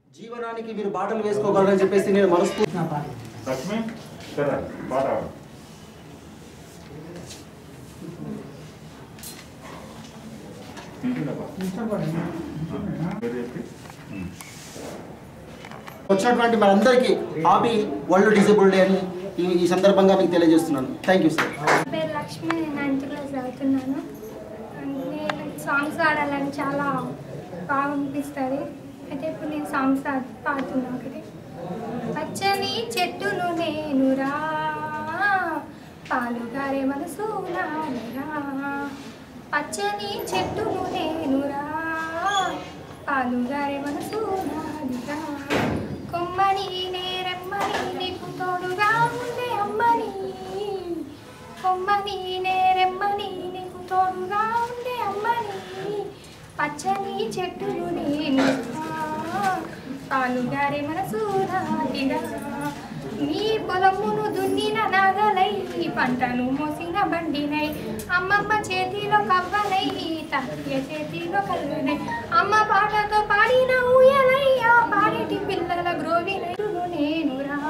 జీవనానికి మీరు బాటలు వేసుకోగలరని చెప్పేసి నేను మనస్ఫూ లక్ష్మి ఇక్కడ రా, పాట పాడు. వింటుందా పాట? మీరు చెప్పి వచ్చినటువంటి మనందరికీ హ్యాపీ వరల్డ్ డిజేబుల్ డే అని ఈ ఈ సందర్భంగా మీకు తెలియజేస్తున్నాను థ్యాంక్ యూ సార్ నా పేరు లక్ష్మి నేను నైన్త్ క్లాస్ చదువుతున్నాను నేను సాంగ్స్ ఆడాలని చాలా బాగా అనిపిస్తుంది అయితే ఇప్పుడు నేను సాంగ్స్ పాడుతున్నాను ఒకటి పచ్చని చెట్టును నేనురా పాలుగారే మనసు నానురా పచ్చని చెట్టును నేనురా పాలుగారే మనసు నానురా కొమ్మని నేరెమ్మని నీకు తోడుగా ఉండే అమ్మని కొమ్మని నేరెమ్మని నీకు తోడుగా ఉండే అమ్మని పచ్చని చెట్టును నేను పాలుగారే మనసు రాలిరా నీ పొలమును దున్నిన నాగలై పంటను మోసిన బండినై అమ్మమ్మ చేతిలో కవ్వలై తల్లి చేతిలో కల్లునై అమ్మ పాటతో పాడిన ఊయలై ఆ పాడిటి పిల్లల గ్రోవినై నేను రా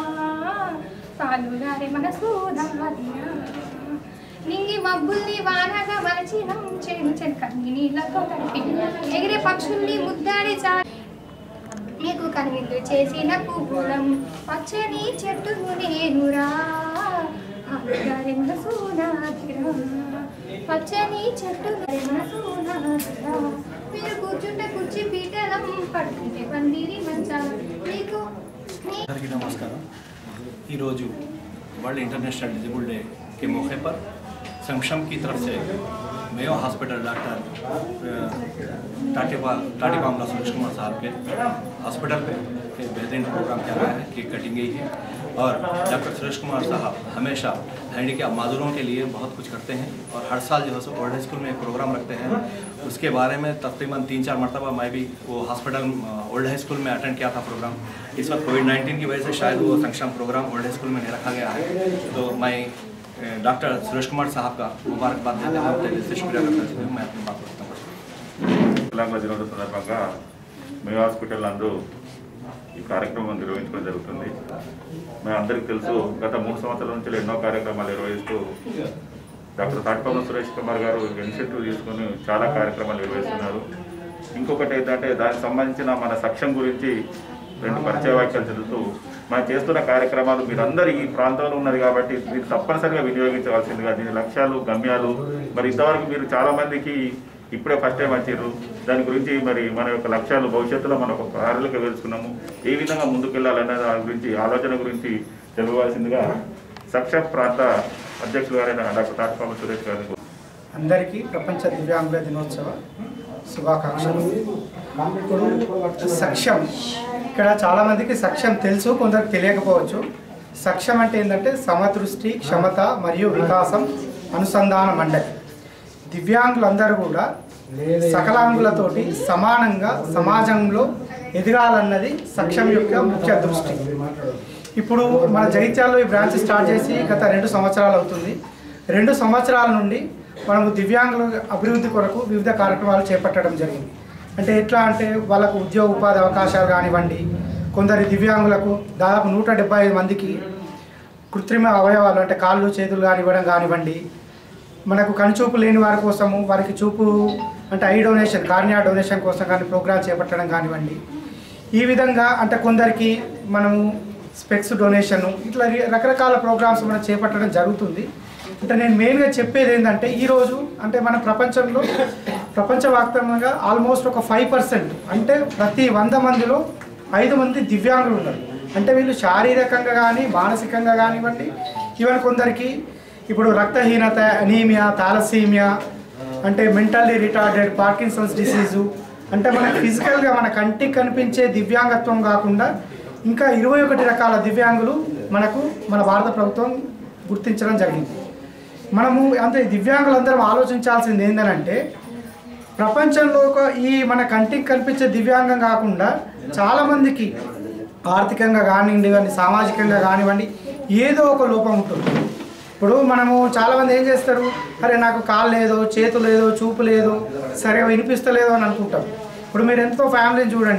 పాలుగారే మనసు రాలిరా నింగి మబ్బుల్ని వానగా మలచినం చేను చెక్కని నీళ్ళతో తడిపి ఎగిరే పక్షుల్ని ముద్దాడి చా నీకు కనువిందు చేసిన పువ్వులం పచ్చని చెట్టును నేనురా ఆలుగారి మనసు నాదిరా పచ్చని చెట్టు మనసు నాదిరా మీరు కూర్చుంటే కుర్చీ పీటలం పడుకుంటే పందిరి మంచాల నీకు నీ అందరికీ నమస్కారం ఈరోజు वर्ल्ड इंटरनेशनल डिजेबल डे के मौके पर संक्षम की तरफ से मेयो हॉस्पिटल डॉक्टर टाटीपा टाटी मामला सुरेश कुमार साहब के हॉस्पिटल पे एक बेहतरीन प्रोग्राम किया गया है केक कटिंग गई है और डॉक्टर सुरेश कुमार साहब हमेशा हैंडीकैप माजूरों के लिए बहुत कुछ करते हैं और हर साल जो है सो ओल्ड स्कूल में एक प्रोग्राम रखते हैं उसके बारे में तकरीबन तीन चार मरतबा मैं भी वो हॉस्पिटल ओल्ड हाई स्कूल में अटेंड किया था प्रोग्राम इस वक्त कोविड नाइन्टीन की वजह से शायद वो सक्षम प्रोग्राम ओल्ड हाई स्कूल में नहीं रखा गया है तो मैं ए, डॉक्टर सुरेश कुमार साहब का मुबारकबाद देते हुए दिल से शुक्रिया करता हूँ मैं अपनी बात करता हूँ తెలంగాణ దినోత్సవ సందర్భంగా మీ హాస్పిటల్ నందు ఈ కార్యక్రమం నిర్వహించడం జరుగుతుంది మేము అందరికీ తెలుసు గత మూడు సంవత్సరాల నుంచి ఎన్నో కార్యక్రమాలు నిర్వహిస్తూ డాక్టర్ తాటిపల్లి సురేష్ కుమార్ గారు ఇనిషియేటివ్ తీసుకొని చాలా కార్యక్రమాలు నిర్వహిస్తున్నారు ఇంకొకటి ఏంటంటే దానికి సంబంధించిన మన సఖ్యం గురించి రెండు పరిచయ వాక్యాలు చదువుతూ మనం చేస్తున్న కార్యక్రమాలు మీరందరూ ఈ ప్రాంతంలో ఉన్నది కాబట్టి మీరు తప్పనిసరిగా వినియోగించవలసిందిగా దీని లక్ష్యాలు గమ్యాలు మరి ఇంతవరకు మీరు చాలా మందికి ఇప్పుడే ఫస్ట్ టైం వచ్చారు దాని గురించి మరి మన యొక్క లక్ష్యాలు భవిష్యత్తులో మనం ఒక ప్రణాళిక వేసుకున్నాము ఏ విధంగా ముందుకెళ్ళాలనే దాని గురించి ఆలోచన గురించి తెలియవలసిందిగా సక్షం ప్రాంత అధ్యక్షులు గారైన డాక్టర్ తాటిపామ సురేష్ గారిని అందరికీ ప్రపంచ దివ్యాంగుల దినోత్సవ శుభాకాంక్షలు ఇప్పుడు సక్షం ఇక్కడ చాలామందికి సక్షం తెలుసు కొందరికి తెలియకపోవచ్చు సక్షం అంటే ఏంటంటే సమదృష్టి క్షమత మరియు వికాసం అనుసంధాన మండలి దివ్యాంగులందరూ కూడా సకలాంగులతోటి సమానంగా సమాజంలో ఎదగాలన్నది సక్షం యొక్క ముఖ్య దృష్టి ఇప్పుడు మన జగిత్యాల్లో ఈ బ్రాంచ్ స్టార్ట్ చేసి గత రెండు సంవత్సరాలు అవుతుంది రెండు సంవత్సరాల నుండి మనము దివ్యాంగుల అభివృద్ధి కొరకు వివిధ కార్యక్రమాలు చేపట్టడం జరిగింది అంటే ఎట్లా అంటే వాళ్ళకు ఉద్యోగ ఉపాధి అవకాశాలు కానివ్వండి కొందరి దివ్యాంగులకు దాదాపు నూట డెబ్బై ఐదు మందికి కృత్రిమ అవయవాలు అంటే కాళ్ళు చేతులు కానివ్వడం కానివ్వండి మనకు కనుచూపు లేని వారి కోసము వారికి చూపు అంటే ఐ డొనేషన్ కార్నియా డొనేషన్ కోసం కానీ ప్రోగ్రామ్ చేపట్టడం కానివ్వండి ఈ విధంగా అంటే కొందరికి మనము స్పెక్స్ డొనేషన్ ఇట్లా రి- రకరకాల ప్రోగ్రామ్స్ మనం చేపట్టడం జరుగుతుంది అంటే నేను మెయిన్గా చెప్పేది ఏంటంటే ఈరోజు అంటే మన ప్రపంచంలో ప్రపంచవ్యాప్తంగా ఆల్మోస్ట్ ఒక ఫైవ్ పర్సెంట్ అంటే ప్రతి వంద మందిలో ఐదు మంది దివ్యాంగులు ఉన్నారు అంటే వీళ్ళు శారీరకంగా కానీ మానసికంగా కానివ్వండి ఈవెన్ కొందరికి ఇప్పుడు రక్తహీనత అనీమియా థాలసీమియా అంటే మెంటల్లీ రిటార్డెడ్ పార్కిన్సన్స్ డిసీజు అంటే మన ఫిజికల్గా మన కంటికి కనిపించే దివ్యాంగత్వం కాకుండా ఇంకా ఇరవై ఒకటి రకాల దివ్యాంగులు మనకు మన భారత ప్రభుత్వం గుర్తించడం జరిగింది మనము అంటే దివ్యాంగులందరం ఆలోచించాల్సింది ఏంటంటే ప్రపంచంలో ఒక ఈ మన కంటికి కనిపించే దివ్యాంగం కాకుండా చాలామందికి ఆర్థికంగా కానివ్వండి కానీ సామాజికంగా కానివ్వండి ఏదో ఒక లోపం ఉంటుంది ఇప్పుడు మనము చాలామంది ఏం చేస్తారు అరే నాకు కాలు లేదో చేతు లేదో చూపు లేదో సరిగా వినిపిస్తలేదో అని అనుకుంటాం ఇప్పుడు మీరు ఎంతో ఫ్యామిలీని చూడండి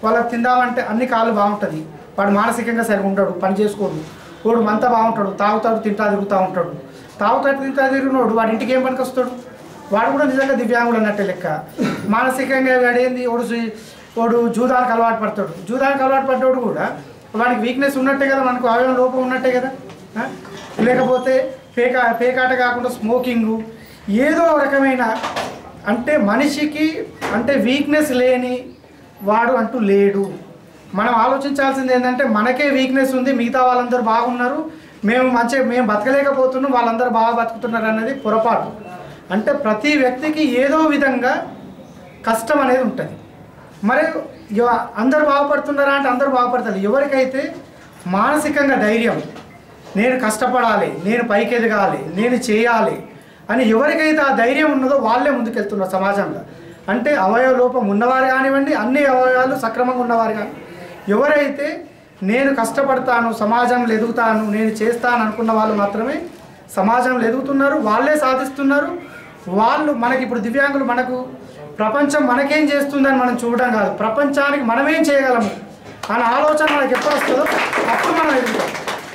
వాళ్ళకి తిందామంటే అన్ని కాళ్ళు బాగుంటుంది వాడు మానసికంగా సరిగా ఉంటాడు పని చేసుకోడు వాడు మంతా బాగుంటాడు తాగుతాడు తింటా తిరుగుతూ ఉంటాడు తాగుతాడు తింటా తిరిగినోడు వాడి ఇంటికి ఏం పనికి వస్తాడు వాడు కూడా నిజంగా దివ్యాంగుడు అన్నట్టే లెక్క మానసికంగా వాడు ఏంది వాడు సు- వాడు జూదానికి అలవాటు పడతాడు జూదానికి అలవాటు పడ్డాడు కూడా వాడికి వీక్నెస్ ఉన్నట్టే కదా మనకు అవయవం లోపం ఉన్నట్టే కదా ఆ? లేకపోతే పేక పేకాట కాకుండా స్మోకింగు ఏదో రకమైన అంటే మనిషికి అంటే వీక్నెస్ లేని వాడు అంటూ లేడు మనం ఆలోచించాల్సింది ఏంటంటే మనకే వీక్నెస్ ఉంది మిగతా వాళ్ళందరూ బాగున్నారు మేము మంచిగా మేము బతకలేకపోతున్నాం వాళ్ళందరూ బాగా బతుకుతున్నారు అన్నది పొరపాటు అంటే ప్రతి వ్యక్తికి ఏదో విధంగా కష్టం అనేది ఉంటుంది మరి ఎవ- అందరు బాగుపడుతున్నారా అంటే అందరూ బాగుపడతారు ఎవరికైతే మానసికంగా ధైర్యం నేను కష్టపడాలి నేను పైకి ఎదగాలి నేను చేయాలి అని ఎవరికైతే ఆ ధైర్యం ఉన్నదో వాళ్ళే ముందుకెళ్తున్నారు సమాజంలో అంటే అవయవ లోపం ఉన్నవారు కానివ్వండి అన్ని అవయవాలు సక్రమంగా ఉన్నవారు కానీ ఎవరైతే నేను కష్టపడతాను సమాజంలో ఎదుగుతాను నేను చేస్తాను అనుకున్న వాళ్ళు మాత్రమే సమాజంలో ఎదుగుతున్నారు వాళ్ళే సాధిస్తున్నారు వాళ్ళు మనకి ఇప్పుడు దివ్యాంగులు మనకు ప్రపంచం మనకేం చేస్తుందని మనం చూడడం కాదు ప్రపంచానికి మనమేం చేయగలము అనే ఆలోచన మనకి ఎప్పుడు వస్తుందో అప్పుడు మనం ఎదుగుతాం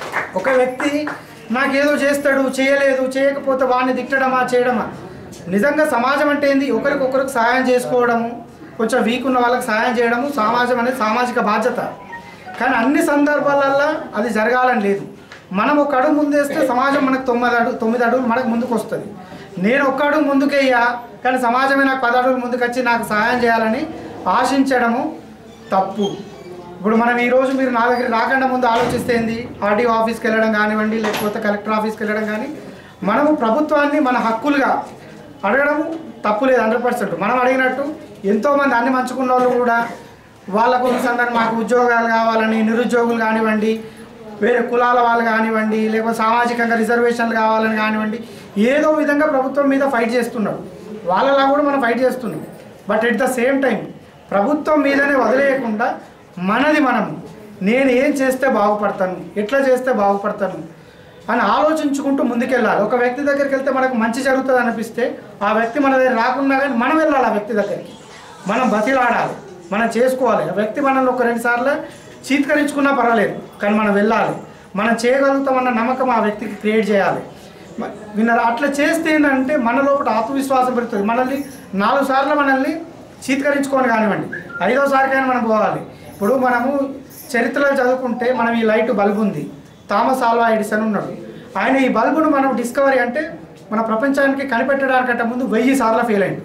ఒక వ్యక్తి నాకేదో చేస్తాడు చేయలేదు చేయకపోతే వాడిని తిట్టడమా చేయడమా నిజంగా సమాజం అంటే ఏంది ఒకరికొకరికి సహాయం చేసుకోవడము కొంచెం వీక్ ఉన్న వాళ్ళకి సహాయం చేయడము సమాజం అనేది సామాజిక బాధ్యత కానీ అన్ని సందర్భాలల్లో అది జరగాలని లేదు మనం ఒక అడుగు ముందేస్తే సమాజం మనకు తొమ్మిది అడుగు తొమ్మిది అడుగులు మనకు ముందుకు వస్తుంది నేను ఒక్క అడుగు ముందుకెయ్యా కానీ సమాజమే నాకు పది అడుగులు ముందుకు వచ్చి నాకు సహాయం చేయాలని ఆశించడము తప్పు ఇప్పుడు మనం ఈ రోజు మీరు నా దగ్గర రాకుండా ముందు ఆలోచిస్తే ఏంది ఆర్డీఓ ఆఫీస్కి వెళ్ళడం కానివ్వండి లేకపోతే కలెక్టర్ ఆఫీస్కి వెళ్ళడం కానీ మనము ప్రభుత్వాన్ని మన హక్కులుగా అడగడం తప్పు లేదు హండ్రెడ్ పర్సెంట్ మనం అడిగినట్టు ఎంతోమంది అన్ని మంచుకున్న వాళ్ళు కూడా వాళ్ళకు సందర్భం మాకు ఉద్యోగాలు కావాలని నిరుద్యోగులు కానివ్వండి వేరే కులాల వాళ్ళు కానివ్వండి లేకపోతే సామాజికంగా రిజర్వేషన్లు కావాలని కానివ్వండి ఏదో విధంగా ప్రభుత్వం మీద ఫైట్ చేస్తున్నాడు వాళ్ళలా కూడా మనం ఫైట్ చేస్తున్నాం but at the same time ప్రభుత్వం మీదనే వదిలేయకుండా మనది మనం నేను ఏం చేస్తే బాగుపడతాను ఎట్లా చేస్తే బాగుపడతాను అని ఆలోచించుకుంటూ ముందుకెళ్ళాలి ఒక వ్యక్తి దగ్గరికి వెళ్తే మనకు మంచి జరుగుతుంది అనిపిస్తే ఆ వ్యక్తి మన దగ్గర రాకున్నా కానీ మనం వెళ్ళాలి ఆ వ్యక్తి దగ్గరికి మనం బతిలాడాలి మనం చేసుకోవాలి ఆ వ్యక్తి మనల్ని ఒక రెండు సార్లు చీత్కరించుకున్నా పర్వాలేదు కానీ మనం వెళ్ళాలి మనం చేయగలుగుతామన్న నమ్మకం ఆ వ్యక్తికి క్రియేట్ చేయాలి మ- విన్నారా అట్లా చేస్తే ఏంటంటే మన లోపల ఆత్మవిశ్వాసం పెరుగుతుంది మనల్ని నాలుగు సార్లు మనల్ని చీత్కరించుకొని కానివ్వండి ఐదోసారికైనా మనం పోవాలి ఇప్పుడు మనము చరిత్రలో చదువుకుంటే మనం ఈ లైట్ బల్బ్ ఉంది థామస్ ఆల్వా ఎడిసన్ ఉన్నాడు ఆయన ఈ బల్బును మనం డిస్కవరీ అంటే మన ప్రపంచానికి కనిపెట్టడానికంటే ముందు వెయ్యి సార్లు ఫెయిల్ అయింది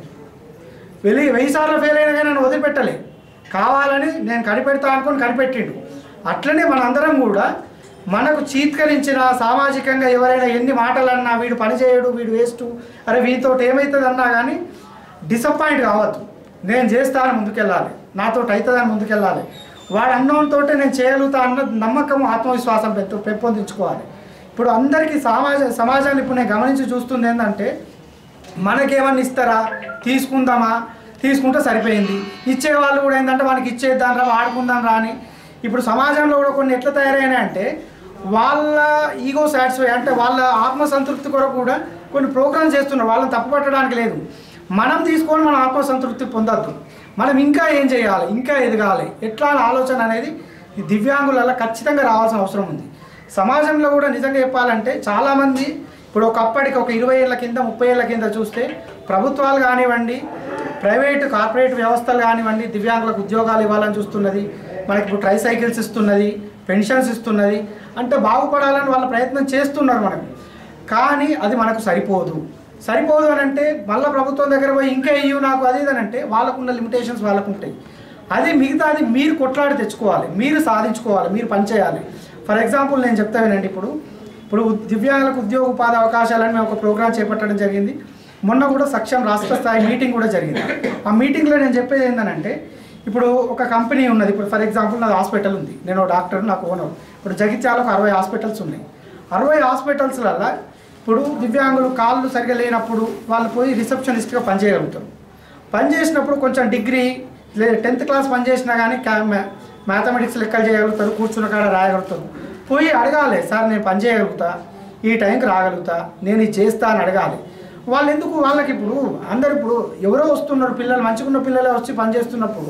వెళ్ళి వెయ్యి సార్లు ఫెయిల్ అయినా కానీ నన్ను వదిలిపెట్టలే కావాలని నేను కనిపెడతా అనుకొని కనిపెట్టిండు అట్లనే మనందరం కూడా మనకు చీత్కరించిన సామాజికంగా ఎవరైనా ఎన్ని మాటలు అన్నా వీడు పని చేయడు వీడు వేస్ట్ అరే వీటితో ఏమవుతుంది అన్నా కానీ డిసప్పాయింట్ కావద్దు నేను చేస్తాను ముందుకెళ్ళాలి నాతో అవుతుందని ముందుకెళ్ళాలి వాడు అన్నంతో నేను చేయగలుగుతా అన్న నమ్మకం ఆత్మవిశ్వాసం పెంపు పెంపొందించుకోవాలి ఇప్పుడు అందరికీ సమాజ సమాజాన్ని ఇప్పుడు నేను గమనించి చూస్తుంది ఏంటంటే మనకేమన్నా ఇస్తారా తీసుకుందామా తీసుకుంటే సరిపోయింది ఇచ్చే వాళ్ళు కూడా ఏంటంటే మనకి ఇచ్చేద్దాం రా వాడుకుందాం రా అని ఇప్పుడు సమాజంలో కూడా కొన్ని ఎట్లా తయారైనాయి అంటే వాళ్ళ ఈగో సాటిస్ఫై అంటే వాళ్ళ ఆత్మసంతృప్తి కొరకు కూడా కొన్ని ప్రోగ్రామ్స్ చేస్తున్నారు వాళ్ళని తప్పుపట్టడానికి లేదు మనం తీసుకొని మన ఆత్మసంతృప్తి పొందొద్దు మనం ఇంకా ఏం చేయాలి ఇంకా ఎదగాలి ఎట్లా అనే ఆలోచన అనేది ఈ దివ్యాంగులలో ఖచ్చితంగా రావాల్సిన అవసరం ఉంది సమాజంలో కూడా నిజంగా చెప్పాలంటే చాలామంది ఇప్పుడు ఒకప్పటికి ఒక ఇరవై ఏళ్ళ కింద ముప్పై ఏళ్ళ కింద చూస్తే ప్రభుత్వాలు కానివ్వండి ప్రైవేటు కార్పొరేట్ వ్యవస్థలు కానివ్వండి దివ్యాంగులకు ఉద్యోగాలు ఇవ్వాలని చూస్తున్నది మనకి ఇప్పుడు ట్రై సైకిల్స్ ఇస్తున్నది పెన్షన్స్ ఇస్తున్నది అంటే బాగుపడాలని వాళ్ళ ప్రయత్నం చేస్తున్నారు మనకు కానీ అది మనకు సరిపోదు సరిపోదు అని అంటే మళ్ళీ ప్రభుత్వం దగ్గర పోయి ఇంకా ఇవ్వు నాకు అది ఇది అని అంటే వాళ్ళకున్న లిమిటేషన్స్ వాళ్ళకు ఉంటాయి అది మిగతాది మీరు కొట్లాడి తెచ్చుకోవాలి మీరు సాధించుకోవాలి మీరు పనిచేయాలి ఫర్ ఎగ్జాంపుల్ నేను చెప్తా వినండి ఇప్పుడు ఇప్పుడు దివ్యాంగులకు ఉద్యోగ ఉపాధి అవకాశాలని మేము ఒక ప్రోగ్రామ్ చేపట్టడం జరిగింది మొన్న కూడా సక్షం రాష్ట్ర స్థాయి మీటింగ్ కూడా జరిగింది ఆ మీటింగ్లో నేను చెప్పేది ఏంటంటే ఇప్పుడు ఒక కంపెనీ ఉన్నది ఇప్పుడు ఫర్ ఎగ్జాంపుల్ నాది హాస్పిటల్ ఉంది నేను ఒక డాక్టర్ నాకు ఓనర్ ఇప్పుడు జగిత్యాలకు అరవై హాస్పిటల్స్ ఉన్నాయి అరవై హాస్పిటల్స్లల్లో ఇప్పుడు దివ్యాంగులు కాళ్ళు సరిగా లేనప్పుడు వాళ్ళు పోయి రిసెప్షనిస్ట్గా పనిచేయగలుగుతారు పని చేసినప్పుడు కొంచెం డిగ్రీ లేదా టెన్త్ క్లాస్ పని చేసినా కానీ మ్యాథమెటిక్స్ లెక్కలు చేయగలుగుతారు కూర్చున్న కాడ రాయగలుగుతారు పోయి అడగాలి సార్ నేను పని చేయగలుగుతా ఈ టైంకి రాగలుగుతా నేను ఇది చేస్తా అని అడగాలి వాళ్ళు ఎందుకు వాళ్ళకి ఇప్పుడు అందరు ఇప్పుడు ఎవరో వస్తున్నారు పిల్లలు మంచిగున్న పిల్లలే వచ్చి పని చేస్తున్నప్పుడు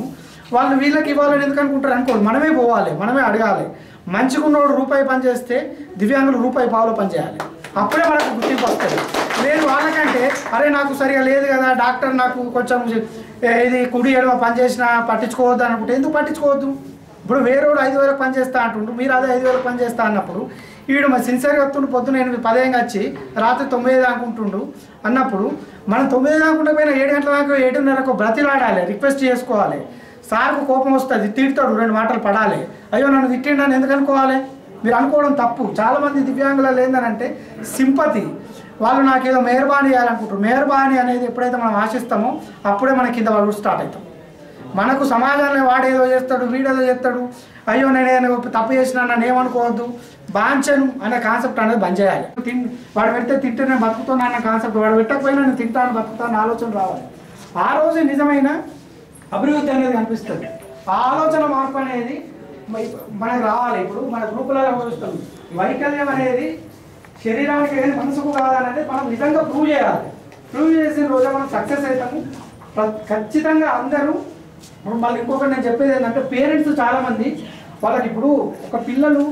వాళ్ళు వీళ్ళకి ఇవ్వాలని ఎందుకు అనుకుంటారు అనుకోండి మనమే పోవాలి మనమే అడగాలి మంచిగున్నోడు రూపాయి పని చేస్తే దివ్యాంగులు రూపాయి పావులో పని చేయాలి అప్పుడే మనకు గుర్తింపు వస్తుంది లేదు వాళ్ళకంటే అరే నాకు సరిగా లేదు కదా డాక్టర్ నాకు కొంచెం ఏ, ఇది కుడి ఎడమ పని చేసినా పట్టించుకోవద్దు అనుకుంటే ఎందుకు పట్టించుకోవద్దు ఇప్పుడు వేరేవాడు ఐదు వేలకు పని చేస్తా అంటుండు మీరు అదే ఐదు వేలకు పని చేస్తా అన్నప్పుడు వీడు మరి సిన్సియర్గా వస్తుండు పొద్దున ఎనిమిది పదిహేను వచ్చి రాత్రి తొమ్మిది దాకా ఉంటుండు అన్నప్పుడు మనం తొమ్మిది దాకా ఉండకపోయినా ఏడు గంటల దాకా ఏడున్నరకు బ్రతిలాడాలి రిక్వెస్ట్ చేసుకోవాలి సార్కు కోపం వస్తుంది తిడతాడు రెండు మాటలు పడాలి అయ్యో నన్ను తిట్టిండని ఎందుకు అనుకోవాలి మీరు అనుకోవడం తప్పు చాలామంది దివ్యాంగులలో ఏంటంటే సింపతి వాళ్ళు నాకేదో మెహర్బానీ చేయాలనుకుంటారు మెహర్బానీ అనేది ఎప్పుడైతే మనం ఆశిస్తామో అప్పుడే మన కింద వాళ్ళు స్టార్ట్ అవుతాం మనకు సమాజంలో వాడేదో చేస్తాడు వీడేదో చేస్తాడు అయ్యో నేను తప్పు చేసినా నన్ను ఏమనుకోవద్దు బాంచను అనే కాన్సెప్ట్ అనేది బంద్ చేయాలి తిన్ వాడు పెడితే తింటే నేను బతుకుతున్నా అన్న కాన్సెప్ట్ వాడు పెట్టకపోయినా నేను తింటాను బతుకుతాను ఆలోచన రావాలి ఆ రోజు నిజమైన అభివృద్ధి అనేది కనిపిస్తుంది ఆ ఆలోచన మార్పు అనేది మ- మనకు రావాలి ఇప్పుడు మన గ్రూపులలో చూస్తాం వైకల్యం అనేది శరీరానికి ఏది మనసుకు కాదనేది మనం నిజంగా ప్రూవ్ చేయాలి ప్రూవ్ చేసిన రోజు మనం సక్సెస్ అవుతాము ప్ర- ఖచ్చితంగా అందరూ ఇప్పుడు మళ్ళీ ఇంకొకటి నేను చెప్పేది ఏంటంటే పేరెంట్స్ చాలా మంది వాళ్ళకి ఇప్పుడు ఒక పిల్లలు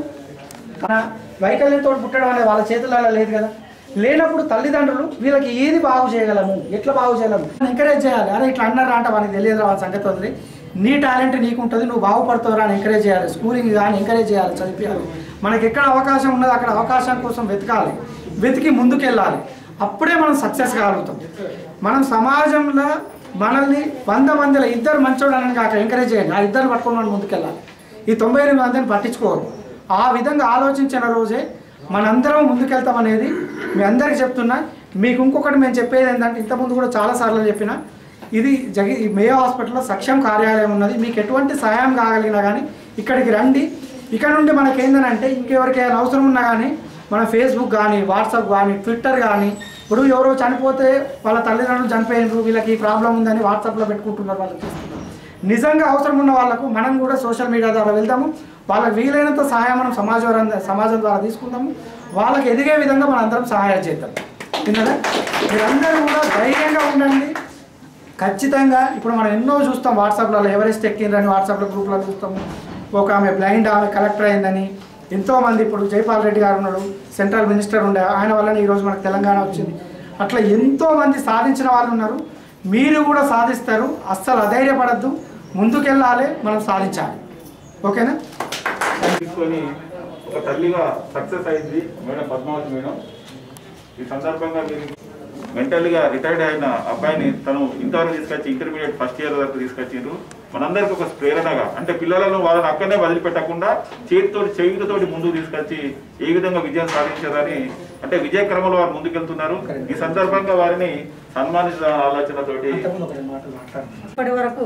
మన వైకల్యంతో పుట్టడం అనేది వాళ్ళ చేతులలో లేదు కదా లేనప్పుడు తల్లిదండ్రులు వీళ్ళకి ఏది బాగు చేయగలము ఎట్లా బాగు చేయగలము ఎంకరేజ్ చేయాలి అరే ఇట్లా అన్నారా అంటే వాళ్ళకి తెలియదు వాళ్ళ సంగతి వదిలి నీ టాలెంట్ నీకు ఉంటుంది నువ్వు బాగుపడుతావురా అని ఎంకరేజ్ చేయాలి స్కూలింగ్ కానీ ఎంకరేజ్ చేయాలి చదివించాలి మనకి ఎక్కడ అవకాశం ఉన్నదో అక్కడ అవకాశం కోసం వెతకాలి వెతికి ముందుకెళ్ళాలి అప్పుడే మనం సక్సెస్ కాగలుగుతాం మనం సమాజంలో మనల్ని వంద మందిలో ఇద్దరు మంచోడు అని కాక ఎంకరేజ్ చేయండి ఆ ఇద్దరు పట్టుకొని మనం ముందుకెళ్ళాలి ఈ తొంభై ఎనిమిది మందిని పట్టించుకోరు ఆ విధంగా ఆలోచించిన రోజే మనందరం ముందుకెళ్తాం అనేది మీ అందరికి చెప్తున్నా మీకు ఇంకొకటి మేము చెప్పేది ఏంటంటే ఇంతకుముందు కూడా చాలాసార్లు చెప్పిన ఇది జగి ఈ మేయో హాస్పిటల్లో సక్షం కార్యాలయం ఉన్నది మీకు ఎటువంటి సహాయం కాగలిగినా కానీ ఇక్కడికి రండి ఇక్కడ నుండి మనకి ఏంటంటే ఇంకెవరికైనా అవసరం ఉన్నా కానీ మన ఫేస్బుక్ కానీ వాట్సాప్ కానీ ట్విట్టర్ కానీ ఇప్పుడు ఎవరో చనిపోతే వాళ్ళ తల్లిదండ్రులు చనిపోయినారు వీళ్ళకి ఈ ప్రాబ్లం ఉందని వాట్సాప్లో పెట్టుకుంటున్నారు వాళ్ళు చూస్తున్నారు నిజంగా అవసరం ఉన్న వాళ్ళకు మనం కూడా సోషల్ మీడియా ద్వారా వెళ్దాము వాళ్ళకి వీలైనంత సహాయం మనం సమాజం సమాజం ద్వారా తీసుకుందాము వాళ్ళకి ఎదిగే విధంగా మనం అందరం సహాయం చేద్దాం విన్నారా మీరందరూ కూడా ధైర్యంగా ఉండండి ఖచ్చితంగా ఇప్పుడు మనం ఎన్నో చూస్తాం వాట్సాప్లలో ఎవరెస్ట్ ఎక్కిందని వాట్సాప్లో గ్రూప్లో చూస్తాము ఒక ఆమె బ్లైండ్ ఆమె కలెక్టర్ అయిందని ఎంతోమంది ఇప్పుడు జైపాల్ రెడ్డి గారు ఉన్నాడు సెంట్రల్ మినిస్టర్ ఉండే ఆయన వల్లనే ఈరోజు మనకు తెలంగాణ వచ్చింది అట్లా ఎంతోమంది సాధించిన వాళ్ళు ఉన్నారు మీరు కూడా సాధిస్తారు అస్సలు అధైర్యపడద్దు ముందుకెళ్ళాలి మనం సాధించాలి ఓకేనా తీసుకొని ఒక తల్లిగా సక్సెస్ అయింది మేడం పద్మావతి మేడం ఈ సందర్భంగా మీరు మెంటల్గా రిటైర్డ్ అయిన అబ్బాయిని తను ఇంతవరకు తీసుకొచ్చి ఇంటర్మీడియట్ ఫస్ట్ ఇయర్ వరకు తీసుకొచ్చిండ్రు మనందరికి ఒక ప్రేరణగా అంటే పిల్లలను వాళ్ళని అక్కడనే వదిలిపెట్టకుండా చేతితో చేయులతోటి ముందుకు తీసుకొచ్చి ఏ విధంగా విజయం సాధించారని అంటే విజయ క్రమంలో వారు ముందుకెళ్తున్నారు ఈ సందర్భంగా వారిని సన్మానించిన ఆలోచనతోటి ఇంతకుముందు ఒక రెండు మాటలు మాట్లాడండి ఇప్పటి వరకు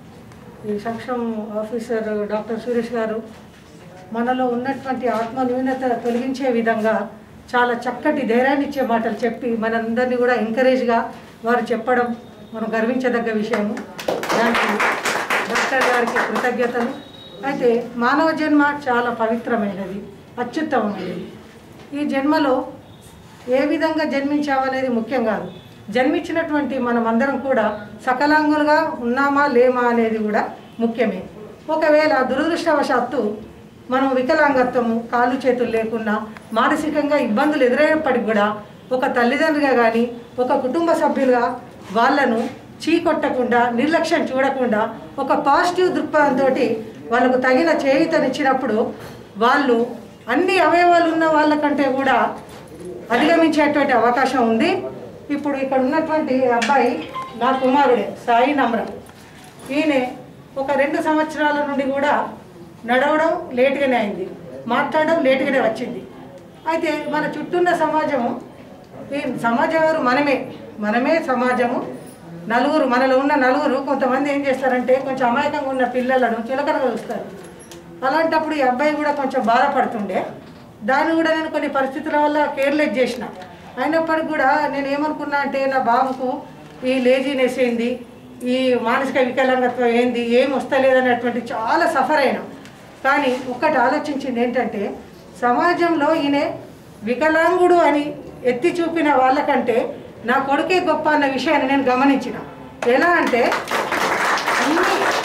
ఈ సంక్షేమ ఆఫీసర్ డాక్టర్ సురేష్ గారు మనలో ఉన్నటువంటి ఆత్మ న్యూనత తొలగించే విధంగా చాలా చక్కటి ధైర్యాన్ని ఇచ్చే మాటలు చెప్పి మనందరినీ కూడా ఎంకరేజ్గా వారు చెప్పడం మనం గర్వించదగ్గ విషయము దానికి డాక్టర్ గారికి కృతజ్ఞతలు అయితే మానవ జన్మ చాలా పవిత్రమైనది అత్యుత్తమమైనది ఈ జన్మలో ఏ విధంగా జన్మించామనేది ముఖ్యం కాదు జన్మించినటువంటి మనమందరం కూడా సకలాంగులుగా ఉన్నామా లేమా అనేది కూడా ముఖ్యమే ఒకవేళ దురదృష్టవశాత్తు మనం వికలాంగత్వము కాళ్ళు చేతులు లేకుండా మానసికంగా ఇబ్బందులు ఎదురైనప్పటికి కూడా ఒక తల్లిదండ్రిగా కానీ ఒక కుటుంబ సభ్యులుగా వాళ్ళను చీకొట్టకుండా నిర్లక్ష్యం చూడకుండా ఒక పాజిటివ్ దృక్పథంతో వాళ్ళకు తగిన చేయుతనిచ్చినప్పుడు వాళ్ళు అన్ని అవయవాలు ఉన్న వాళ్ళకంటే కూడా అధిగమించేటువంటి అవకాశం ఉంది ఇప్పుడు ఇక్కడ ఉన్నటువంటి అబ్బాయి నా కుమారుడే సాయి నమ్రం ఈయన ఒక రెండు సంవత్సరాల నుండి కూడా నడవడం లేటుగానే అయింది మాట్లాడడం లేటుగానే వచ్చింది అయితే మన చుట్టూ ఉన్న సమాజము ఈ సమాజం ఎవరు మనమే మనమే సమాజము నలుగురు మనలో ఉన్న నలుగురు కొంతమంది ఏం చేస్తారంటే కొంచెం అమాయకంగా ఉన్న పిల్లలను చులకనగా చూస్తారు అలాంటప్పుడు ఈ అబ్బాయి కూడా కొంచెం బాధపడుతుండే దాన్ని కూడా నేను కొన్ని పరిస్థితుల వల్ల కేర్లెస్ చేసిన అయినప్పటికి కూడా నేను ఏమనుకున్నా అంటే నా బాబుకు ఈ లేజీనెస్ ఏంది ఈ మానసిక వికలాంగత్వం ఏంది ఏం వస్తలేదనేటువంటి చాలా సఫర్ అయినా కానీ ఒక్కటి ఆలోచించింది ఏంటంటే సమాజంలో ఈయన వికలాంగుడు అని ఎత్తి చూపిన వాళ్ళకంటే నా కొడుకే గొప్ప అన్న విషయాన్ని నేను గమనించిన ఎలా అంటే అన్ని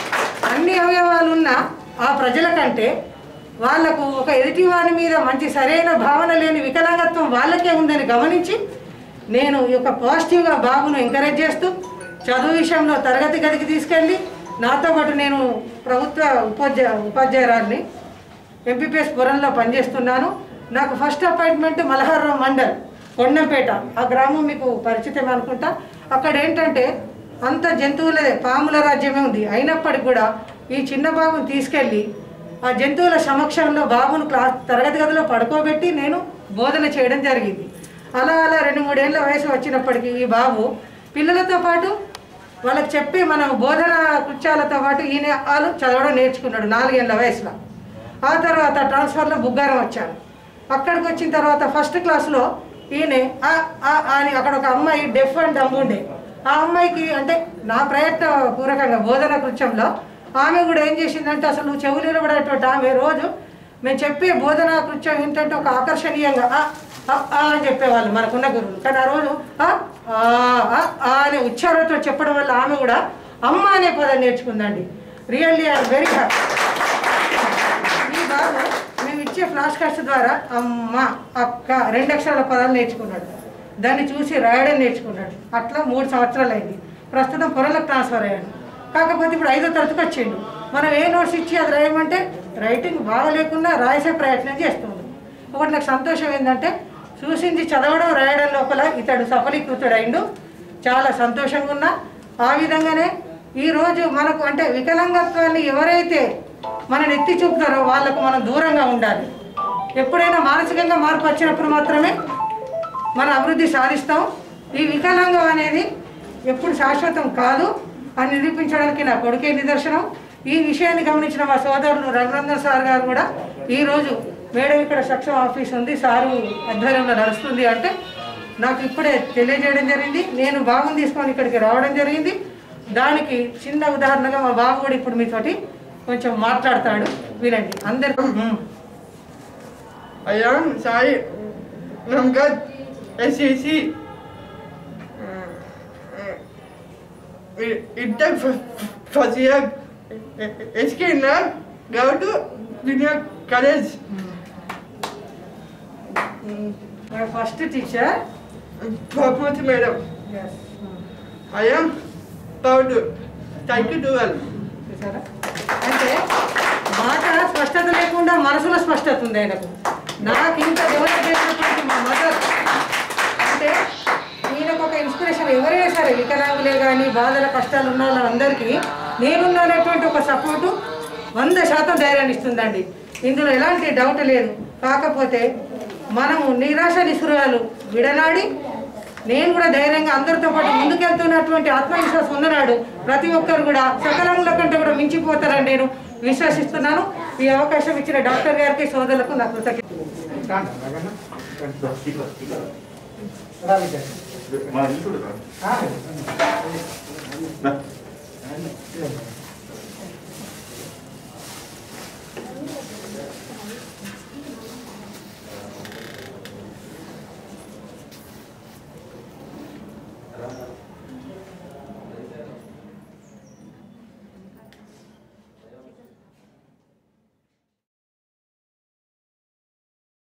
అన్ని అవయవాలు ఉన్న ఆ ప్రజల కంటే వాళ్లకు ఒక ఎదుటి వారి మీద మంచి సరైన భావన లేని వికలాంగత్వం వాళ్ళకే ఉందని గమనించి నేను ఈ యొక్క పాజిటివ్గా బాబును ఎంకరేజ్ చేస్తూ చదువు విషయంలో తరగతి గదికి తీసుకెళ్ళి నాతో పాటు నేను ప్రభుత్వ ఉపాధ్యాయ ఉపాధ్యాయురాలిని ఎంపీపీఎస్ పురంలో పనిచేస్తున్నాను నాకు ఫస్ట్ అపాయింట్మెంట్ మలహారం మండల్ కొండంపేట ఆ గ్రామం మీకు పరిచితం అనుకుంటా అక్కడ ఏంటంటే అంత జంతువులదే పాముల రాజ్యమే ఉంది అయినప్పటికీ కూడా ఈ చిన్న బాబుని తీసుకెళ్ళి ఆ జంతువుల సమక్షంలో బాబును క్లాస్ తరగతి గదిలో పడుకోబెట్టి నేను బోధన చేయడం జరిగింది అలా అలా రెండు మూడేళ్ల వయసు వచ్చినప్పటికీ ఈ బాబు పిల్లలతో పాటు వాళ్ళకి చెప్పి మనం బోధన కృత్యాలతో పాటు ఈయన వాళ్ళు చదవడం నేర్చుకున్నాడు నాలుగేళ్ల వయసులో ఆ తర్వాత ట్రాన్స్ఫర్లో బుగ్గారం వచ్చాను అక్కడికి వచ్చిన తర్వాత ఫస్ట్ క్లాస్లో ఈయన ఆ ఆ అని అక్కడ ఒక అమ్మాయి డెఫ్ అండ్ డమ్ ఉండే ఆ అమ్మాయికి అంటే నా ప్రయత్న పూర్వకంగా బోధన కృత్యంలో ఆమె కూడా ఏం చేసిందంటే అసలు నువ్వు చెవులు నిలబడేటువంటి ఆమె రోజు మేము చెప్పే బోధన కృత్యం ఏంటంటే ఒక ఆకర్షణీయంగా ఆ, ఆ, ఆ అని చెప్పేవాళ్ళు మనకున్న గురువులు కానీ ఆ రోజు ఆ, ఆ, ఆ, ఆ అనే ఉచ్చారణతో చెప్పడం వల్ల ఆమె కూడా అమ్మ అనే పదం నేర్చుకుందండి రియల్లీ ఐ వెరీ హ్యాపీ ఈ బాబు మేము ఇచ్చే ఫ్లాష్ కార్డ్స్ ద్వారా అమ్మ అక్క రెండు అక్షరాల పదాలు నేర్చుకున్నాడు దాన్ని చూసి రాయడం నేర్చుకున్నాడు అట్లా మూడు సంవత్సరాలు అయింది ప్రస్తుతం పొరలకు ట్రాన్స్ఫర్ అయ్యాడు కాకపోతే ఇప్పుడు ఐదో తరగతికి వచ్చిండు మనం ఏ నోట్స్ ఇచ్చి అది రాయమంటే రైటింగ్ బాగా లేకుండా రాసే ప్రయత్నం చేస్తుంది ఒకటి నాకు సంతోషం ఏంటంటే చూసింది చదవడం రాయడం లోపల ఇతడు సఫలీకృతుడైండు చాలా సంతోషంగా ఉన్నా ఆ విధంగానే ఈరోజు మనకు అంటే వికలాంగత్వాన్ని ఎవరైతే మనం ఎత్తి చూపుతారో వాళ్ళకు మనం దూరంగా ఉండాలి ఎప్పుడైనా మానసికంగా మార్పు వచ్చినప్పుడు మాత్రమే మన అభివృద్ధి సాధిస్తాం ఈ వికలాంగం అనేది ఎప్పుడు శాశ్వతం కాదు అని నిరూపించడానికి నా కొడుకే నిదర్శనం ఈ విషయాన్ని గమనించిన మా సోదరులు రఘునందన్ సార్ గారు కూడా ఈరోజు మేడం ఇక్కడ సక్షం ఆఫీస్ ఉంది సారు ఆధ్వర్యంలో నడుస్తుంది అంటే నాకు ఇప్పుడే తెలియజేయడం జరిగింది నేను బాబుని తీసుకొని ఇక్కడికి రావడం జరిగింది దానికి చిన్న ఉదాహరణగా మా బాబు కూడా ఇప్పుడు మీతోటి కొంచెం మాట్లాడతాడు వినండి అందరు I am Sai Ramgat SEC. Inter Fasiak SK Nag go to Junior College. First teacher Bhagwati Madam. I am proud. Thank you to all. చూసారా అంటే మాట స్పష్టత లేకుండా మనసులో స్పష్టత ఉంది ఆయనకు నాకు ఇంత డెవలప్ చేసినప్పటికీ మా మదర్ అంటే ఈయనకు ఒక ఇన్స్పిరేషన్ ఎవరైనా సరే వికలాంగులే కానీ బాధల కష్టాలు ఉన్న వాళ్ళందరికీ నేనున్నటువంటి ఒక సపోర్టు వంద శాతం ధైర్యాన్ని ఇస్తుందండి ఇందులో ఎలాంటి డౌట్ లేదు కాకపోతే మనము నిరాశ నిస్పృహాలు విడనాడి నేను కూడా ధైర్యంగా అందరితో పాటు ముందుకెళ్తున్నటువంటి ఆత్మవిశ్వాసం ఉన్ననాడు ప్రతి ఒక్కరు కూడా సకలంలో కంటే కూడా మించిపోతారని నేను విశ్వసిస్తున్నాను ఈ అవకాశం ఇచ్చిన డాక్టర్ గారికి సోదరులకు నా కృతజ్ఞత మా ఇంటి చూడరా? ఆ. నా.